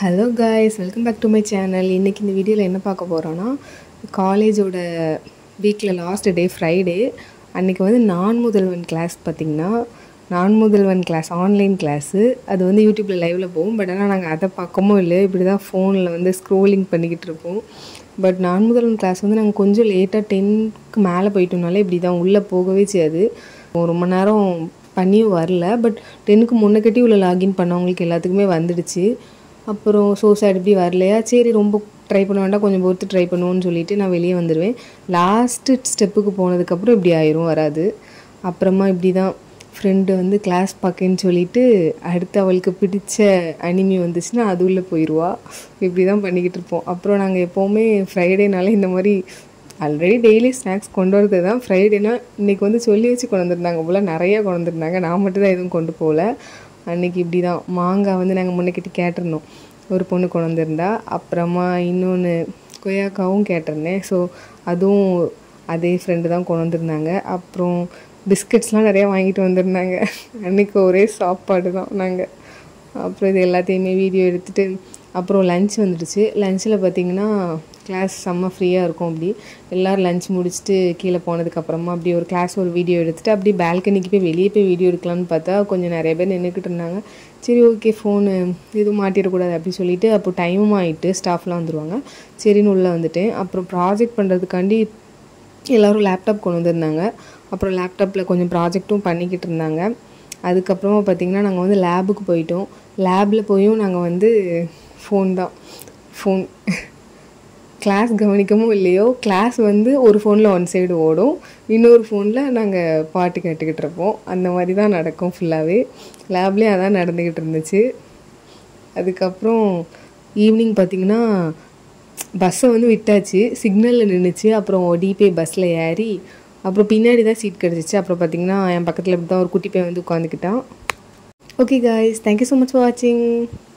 hello guys welcome back to my channel இன்றைக்கி இந்த வீடியோவில் என்ன பார்க்க போகிறோன்னா காலேஜோட வீக்கில் லாஸ்ட் டே ஃப்ரைடே அன்றைக்கி வந்து நான் முதல்வன் கிளாஸ் பார்த்திங்கன்னா நான் முதல்வன் கிளாஸ் ஆன்லைன் கிளாஸு அது வந்து யூடியூப்பில் லைவில் போகும் பட் ஆனால் நாங்கள் அதை பார்க்கவும் இல்லை இப்படி தான் ஃபோனில் வந்து ஸ்க்ரோலிங் பண்ணிக்கிட்டு இருப்போம் பட் நான் முதல்வன் கிளாஸ் வந்து நாங்கள் கொஞ்சம் லேட்டாக டென்க்கு மேலே போயிட்டோம்னாலே இப்படி தான் உள்ளே போகவே செய்யாது ஒரு ரொம்ப நேரம் பண்ணியும் வரல பட் டென்னுக்கு முன்னக்கட்டி உள்ள லாகின் பண்ணவங்களுக்கு எல்லாத்துக்குமே வந்துடுச்சு அப்புறம் ஸோ சார் இப்படி வரலையா சரி ரொம்ப ட்ரை பண்ண வேண்டாம் கொஞ்சம் பொறுத்து ட்ரை பண்ணுவோன்னு சொல்லிட்டு நான் வெளியே வந்துடுவேன் லாஸ்ட்டு ஸ்டெப்புக்கு போனதுக்கப்புறம் இப்படி ஆயிரும் வராது அப்புறமா இப்படி தான் ஃப்ரெண்டு வந்து கிளாஸ் பார்க்கேன்னு சொல்லிட்டு அடுத்து அவளுக்கு பிடிச்ச அனிமி வந்துச்சுன்னா அது உள்ளே போயிடுவா இப்படி தான் பண்ணிக்கிட்டு இருப்போம் அப்புறம் நாங்கள் எப்போவுமே ஃப்ரைடேனால இந்த மாதிரி ஆல்ரெடி டெய்லி ஸ்நாக்ஸ் கொண்டு வரது தான் ஃப்ரைடேனா இன்றைக்கி வந்து சொல்லி வச்சு கொண்டு வந்திருந்தாங்க போல் நிறையா கொண்டு வந்திருந்தாங்க நான் மட்டும் தான் எதுவும் கொண்டு போகல அன்றைக்கி இப்படி தான் மாங்காய் வந்து நாங்கள் முன்னக்கிட்ட கேட்டிருந்தோம் ஒரு பொண்ணு கொண்டு வந்திருந்தா அப்புறமா இன்னொன்று கொய்யாக்காவும் கேட்டிருந்தேன் ஸோ அதுவும் அதே ஃப்ரெண்டு தான் கொண்டு வந்திருந்தாங்க அப்புறம் பிஸ்கட்ஸ்லாம் நிறையா வாங்கிட்டு வந்திருந்தாங்க அன்றைக்கி ஒரே சாப்பாடு தான் நாங்கள் அப்புறம் இது எல்லாத்தையுமே வீடியோ எடுத்துகிட்டு அப்புறம் லஞ்ச் வந்துடுச்சு லஞ்சில் பார்த்திங்கன்னா கிளாஸ் செம்ம ஃப்ரீயாக இருக்கும் அப்படி எல்லோரும் லஞ்ச் முடிச்சுட்டு கீழே போனதுக்கப்புறமா அப்படி ஒரு கிளாஸ் ஒரு வீடியோ எடுத்துகிட்டு அப்படி பால்கனிக்கு போய் வெளியே போய் வீடியோ எடுக்கலாம்னு பார்த்தா கொஞ்சம் நிறைய பேர் நின்றுக்கிட்டு இருந்தாங்க சரி ஓகே ஃபோனு எதுவும் மாட்டிடக்கூடாது அப்படி சொல்லிட்டு அப்போ டைமும் ஆகிட்டு ஸ்டாஃப்லாம் வந்துடுவாங்க சரின்னு உள்ளே வந்துட்டேன் அப்புறம் ப்ராஜெக்ட் பண்ணுறதுக்காண்டி எல்லோரும் லேப்டாப் கொண்டு வந்திருந்தாங்க அப்புறம் லேப்டாப்பில் கொஞ்சம் ப்ராஜெக்ட்டும் பண்ணிக்கிட்டு இருந்தாங்க அதுக்கப்புறமா பார்த்திங்கன்னா நாங்கள் வந்து லேபுக்கு போயிட்டோம் லேபில் போயும் நாங்கள் வந்து ஃபோன் தான் ஃபோன் கிளாஸ் கவனிக்கவும் இல்லையோ கிளாஸ் வந்து ஒரு ஃபோனில் ஒன் சைடு ஓடும் இன்னொரு ஃபோனில் நாங்கள் பாட்டு கேட்டுக்கிட்டு இருப்போம் அந்த மாதிரி தான் நடக்கும் ஃபுல்லாகவே லேப்லேயும் அதான் நடந்துக்கிட்டு இருந்துச்சு அதுக்கப்புறம் ஈவினிங் பார்த்திங்கன்னா பஸ்ஸை வந்து விட்டாச்சு சிக்னலில் நின்றுச்சு அப்புறம் டிபே பஸ்ஸில் ஏறி அப்புறம் பின்னாடி தான் சீட் கிடச்சிச்சு அப்புறம் பார்த்திங்கன்னா என் பக்கத்தில் இப்படி தான் ஒரு குட்டி பையன் வந்து உட்காந்துக்கிட்டான் okay guys thank you so much for வாட்சிங்